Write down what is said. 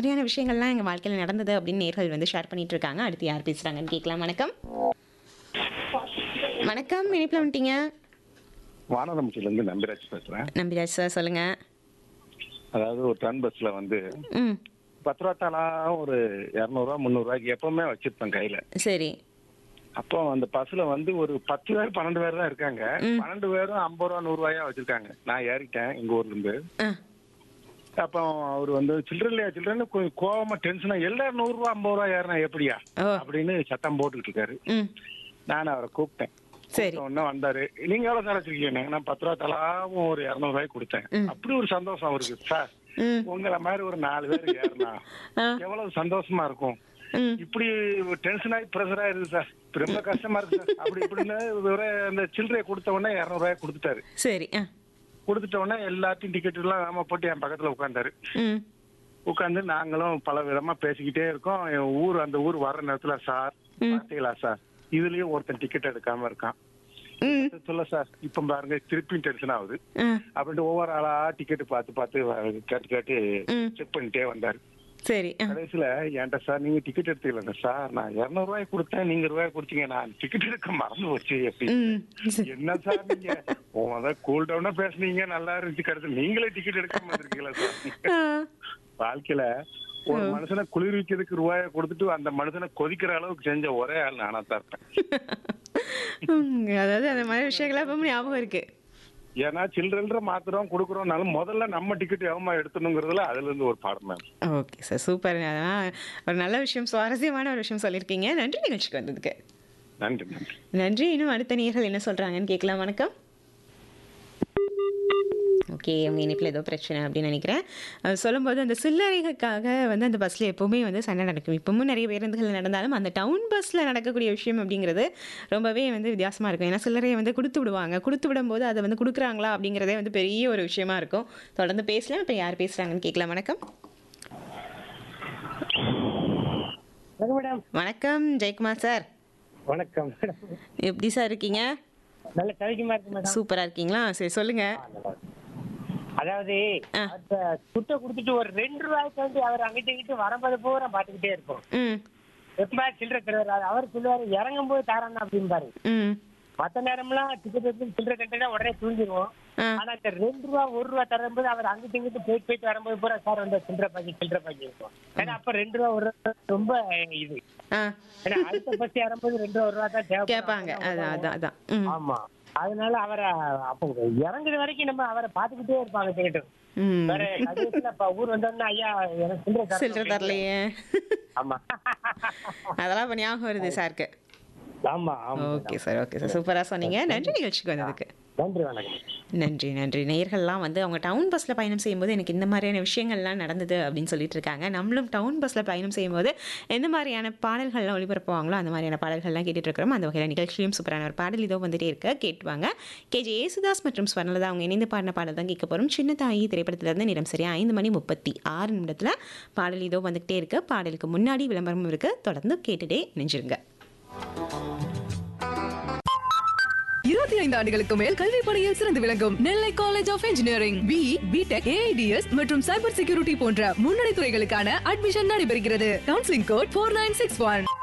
மாதிரியான விஷயங்கள்லாம் எங்கள் வாழ்க்கையில் நடந்தது அப்படின்னு நேர்கள் வந்து ஷேர் பண்ணிட்டு இருக்காங்க அடுத்து யார் பேசுகிறாங்கன்னு கேட்கலாம் வணக்கம் வணக்கம் இனிப்பில் வந்துட்டீங்க வானரம்பட்டியில இருந்து நம்பிராஜ் பேசுறேன் நம்பிராஜ் சார் சொல்லுங்கள் அதாவது ஒரு டன் பஸ்ல வந்து ம் பத்து ரூபா தானா ஒரு இரநூறுவா முந்நூறுவாய்க்கு எப்பவுமே வச்சிருப்பேன் கையில சரி அப்போ அந்த பஸ்ல வந்து ஒரு பத்து பேர் பன்னெண்டு பேர் தான் இருக்காங்க பன்னெண்டு பேரும் ஐம்பது ரூபா நூறு ரூபாயா வச்சிருக்காங்க நான் ஏறிட்டேன் எங்க ஊர்ல இருந்து ஆ அப்போ அவர் வந்து சில்லற இல்லையா சில்லறன்னு கொஞ்சம் கோவமா டென்ஷனா எல்லாரும் நூறு ரூபா ஐம்பது ரூபா ஏறினா எப்படியா ஓ அப்படின்னு சத்தம் போட்டுக்கிட்டு இருக்காரு ம் நான் அவரை கூப்பிட்டேன் சரி உடனே வந்தாரு நீங்க எவ்வளவு சார் வச்சிருக்கீங்க நான் பத்து ரூபா தலாவும் ஒரு இரநூறு ரூபாய்க்கு கொடுத்தேன் அப்படி ஒரு சந்தோஷம் அவருக்கு சார் ம் உங்களை மாதிரி ஒரு நாலு பேர் ஏறினா ஆ எவ்வளவு சந்தோஷமா இருக்கும் ம் இப்படி டென்ஷன் ஆகி ப்ரெஷர் ஆயிருது சார் இப்ப ரொம்ப கஷ்டமா இருக்கு சார் அப்படி இப்படின்னு இவரே அந்த சில்லறையை கொடுத்த உடனே இரநூறு ரூபாய் கொடுத்துட்டாரு சரி ஆ கொடுத்துட்ட உடனே எல்லாத்தையும் டிக்கெட் எல்லாம் நாம போட்டு என் பக்கத்துல உட்காந்தாரு ம் உட்காந்து நாங்களும் பல விதமா பேசிக்கிட்டே இருக்கோம் என் ஊர் அந்த ஊர் வர்ற நேரத்துல சார் பாத்தீங்களா சார் இதுலயும் ஒருத்தன் டிக்கெட் எடுக்காம இருக்கான் ம் சொல்ல சார் இப்ப பாருங்க திருப்பியும் டென்ஷன் ஆகுது ஆ அப்படின்ட்டு ஒவ்வொரு ஆளா டிக்கெட் பார்த்து பார்த்து கேட்டு கேட்டு ம். செக் பண்ணிட்டே வந்தாரு சரி ஆ கடைசியில என்கிட்ட சார் நீங்க டிக்கெட் எடுத்துக்கலங்க சார் நான் இருநூறு ரூபாய் கொடுத்தேன் நீங்க ரூபாய் கொடுத்தீங்க நான் டிக்கெட் எடுக்க மறந்து போச்சு எப்படி ம் சரி. என்ன சார் நீங்க உங்க கூல் டவுனா பேசுனீங்க நல்லா இருந்துச்சு கடைசி நீங்களே டிக்கெட் எடுக்காம வந்திருக்கீங்களா சார் ஆ வாழ்க்கையில ஒரு மனுஷனை குளிர்விக்கிறதுக்கு ரூபாய கொடுத்துட்டு அந்த மனுஷனை கொதிக்கிற அளவுக்கு செஞ்ச ஒரே ஆள் நானா தான் இருப்பேன் ம், அதாவது அந்த மாதிரி விஷயங்கள்லாம் இப்போ ஞாபகம் இருக்கு ஏன்னா சில்லற மாத்திரம் கொடுக்குறோம்னாலும் முதல்ல நம்ம டிக்கெட் எவமா எடுத்துணுங்கிறதுல அதுல இருந்து ஒரு பாடம் மேம் ஓகே சார் சூப்பர் அதான் ஒரு நல்ல விஷயம் சுவாரஸ்யமான ஒரு விஷயம் சொல்லியிருக்கீங்க நன்றி நிகழ்ச்சிக்கு வந்ததுக்கு நன்றி நன்றி நன்றி இன்னும் அடுத்த நேர்கள் என்ன சொல்கிறாங்கன்னு கேட்கலாம் வணக்கம் ஓகே அவங்க இனிப்பில் ஏதோ பிரச்சனை அப்படின்னு நினைக்கிறேன் அது சொல்லும்போது அந்த சில்லறைகளுக்காக வந்து அந்த பஸ்ஸில் எப்போவுமே வந்து சண்டை நடக்கும் இப்பவும் நிறைய பேருந்துகள் நடந்தாலும் அந்த டவுன் பஸ்ஸில் நடக்கக்கூடிய விஷயம் அப்படிங்கிறது ரொம்பவே வந்து வித்தியாசமாக இருக்கும் ஏன்னா சில்லறையை வந்து கொடுத்து விடுவாங்க கொடுத்து விடும்போது அதை வந்து கொடுக்குறாங்களா அப்படிங்கிறதே வந்து பெரிய ஒரு விஷயமா இருக்கும் தொடர்ந்து பேசலாம் இப்போ யார் பேசுகிறாங்கன்னு கேட்கலாம் வணக்கம் வணக்கம் மேடம் வணக்கம் ஜெயக்குமார் சார் வணக்கம் மேடம் எப்படி சார் இருக்கீங்க நல்ல சவிக்கமா இருக்கு மேடம் சூப்பராக இருக்கீங்களா சரி சொல்லுங்கள் அதாவது ஆ. அந்த துட்டை கொடுத்துட்டு ஒரு ரெண்டு ரூபாய்க்கு வந்து அவர் அங்கிட்டு இங்கிட்டு வரும்போது பூரா பாத்துக்கிட்டே இருப்போம் ம் எப்ப சில்லறை தருவாரு அவர் சொல்லுவாரு இறங்கும் போது தரேன் அப்படிம்பாரு ம் மத்த நேரம்லாம் டிக்கெட் எடுத்து சில்லறை கட்டினா உடனே தூங்கிடுவோம் ஆ. ஆனா இந்த ரெண்டு ரூபா ஒரு ரூபா தரும்போது அவர் அங்கிட்டு இங்கிட்டு போயிட்டு போயிட்டு வரும்போது பூரா சார் வந்து சில்லறை பாக்கி சில்லறை பாக்கி இருக்கும் ஏன்னா அப்ப ரெண்டு ரூபா ஒரு ரூபா ரொம்ப இது ஆ ஏன்னா அடுத்த பஸ் ஏறும்போது ரெண்டு ரூபா ஒரு ரூபா தான் தேவைப்படும். கேட்பாங்க அதான் அதான் அதான் ம் ஆமா அதனால அவரை அப்போ இறங்குற வரைக்கும் நம்ம அவரை பாத்துக்கிட்டே இருப்பாங்க டிக்கெட்டு ம் வேற கடைசியில இப்ப ஊர் வந்தோடனே ஐயா எனக்கு சில்லறை தரணும் சில்லறை தரலையே ஆமா அதெல்லாம் இப்போ ஞாபகம் வருது சாருக்கு ஆமா ஆமா ஓகே சார் ஓகே சார் சூப்பராக சொன்னீங்க நன்றி நிகழ்ச்சிக்கு வந்ததுக்கு நன்றி வணக்கம் நன்றி நன்றி நேயர்கள்லாம் வந்து அவங்க டவுன் பஸ்ஸில் பயணம் செய்யும்போது எனக்கு இந்த மாதிரியான விஷயங்கள்லாம் நடந்தது அப்படின்னு சொல்லிட்டு இருக்காங்க நம்மளும் டவுன் பஸ்ஸில் பயணம் செய்யும்போது எந்த மாதிரியான பாடல்கள்லாம் ஒளிபரப்புவாங்களோ அந்த மாதிரியான பாடல்கள்லாம் கேட்டுட்டு இருக்கிறோம் அந்த வகையில் நிகழ்ச்சியும் சூப்பரான ஒரு பாடல் இதோ வந்துட்டே இருக்க கேட்டுவாங்க கேஜே ஏசுதாஸ் மற்றும் ஸ்வர்ணலதா அவங்க இணைந்து பாடின பாடல் தான் கேட்க போகிறோம் சின்ன தாயி திரைப்படத்திலிருந்து நேரம் சரியா ஐந்து மணி முப்பத்தி ஆறு நிமிடத்தில் பாடல் இதோ வந்துகிட்டே இருக்கு பாடலுக்கு முன்னாடி விளம்பரமும் இருக்கு தொடர்ந்து கேட்டுட்டே நினைஞ்சிருங்க இருபத்தி ஐந்து ஆண்டுகளுக்கு மேல் கல்வி பணியில் சிறந்து விளங்கும் Nellai college of engineering B BTech AI DS மற்றும் சைபர் செக்யூரிட்டி போன்ற முன்னணி துறைகளுக்கான அட்மிஷன் நடைபெறுகிறது counselling code four nine six one